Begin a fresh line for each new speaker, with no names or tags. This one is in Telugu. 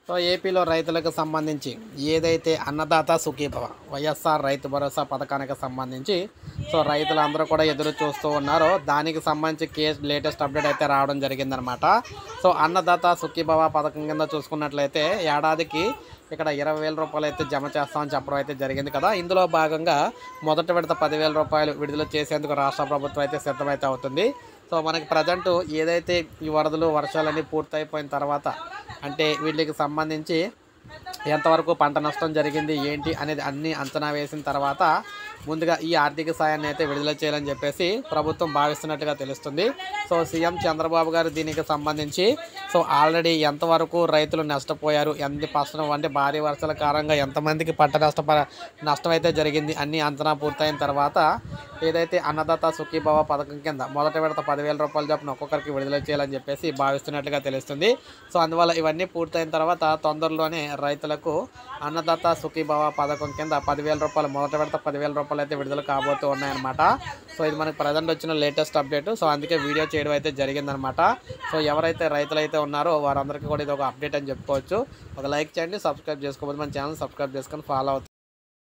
సో ఏపీలో రైతులకు సంబంధించి ఏదైతే అన్నదాత సుఖీభవ వైఎస్ఆర్ రైతు భరోసా పథకానికి సంబంధించి సో రైతులందరూ కూడా ఎదురు చూస్తూ ఉన్నారో దానికి సంబంధించి కేస్ లేటెస్ట్ అప్డేట్ అయితే రావడం జరిగిందనమాట సో అన్నదాత సుఖీభవ పథకం కింద చూసుకున్నట్లయితే ఏడాదికి ఇక్కడ ఇరవై వేల రూపాయలు అయితే జమ చేస్తామని చెప్పడం అయితే జరిగింది కదా ఇందులో భాగంగా మొదటి విడత పదివేల రూపాయలు విడుదల చేసేందుకు రాష్ట్ర ప్రభుత్వం అయితే సిద్ధమైతే అవుతుంది సో మనకి ప్రజెంట్ ఏదైతే ఈ వరదలు వర్షాలన్నీ పూర్తయిపోయిన తర్వాత అంటే వీటికి సంబంధించి ఎంతవరకు పంట నష్టం జరిగింది ఏంటి అనేది అన్ని అంచనా వేసిన తర్వాత ముందుగా ఈ ఆర్థిక సాయాన్ని అయితే విడుదల చేయాలని చెప్పేసి ప్రభుత్వం భావిస్తున్నట్టుగా తెలుస్తుంది సో సీఎం చంద్రబాబు గారు దీనికి సంబంధించి సో ఆల్రెడీ ఎంతవరకు రైతులు నష్టపోయారు ఎంత నష్టం అంటే భారీ వర్షాల కారణంగా ఎంతమందికి పంట నష్ట నష్టం అయితే జరిగింది అన్ని అంచనా పూర్తయిన తర్వాత ఏదైతే అన్నదాత సుఖీభవ పథకం కింద మొదటి విడత పదివేల రూపాయలు చొప్పున ఒక్కొక్కరికి విడుదల చేయాలని చెప్పేసి భావిస్తున్నట్టుగా తెలుస్తుంది సో అందువల్ల ఇవన్నీ పూర్తయిన తర్వాత తొందరలోనే రైతులకు అన్నదాత సుఖీభవ పథకం కింద పదివేల రూపాయలు మొదటి విడత పదివేల రూపాయలు అయితే విడుదల కాబోతూ ఉన్నాయన్నమాట సో ఇది మనకి ప్రజెంట్ వచ్చిన లేటెస్ట్ అప్డేట్ సో అందుకే వీడియో చేయడం అయితే జరిగిందనమాట సో ఎవరైతే రైతులు అయితే ఉన్నారో వారందరికీ కూడా ఇది ఒక అప్డేట్ అని చెప్పుకోవచ్చు ఒక లైక్ చేయండి సబ్స్క్రైబ్ చేసుకోకపోతే మన ఛానల్ సబ్స్క్రైబ్ చేసుకొని ఫాలో అవుతూ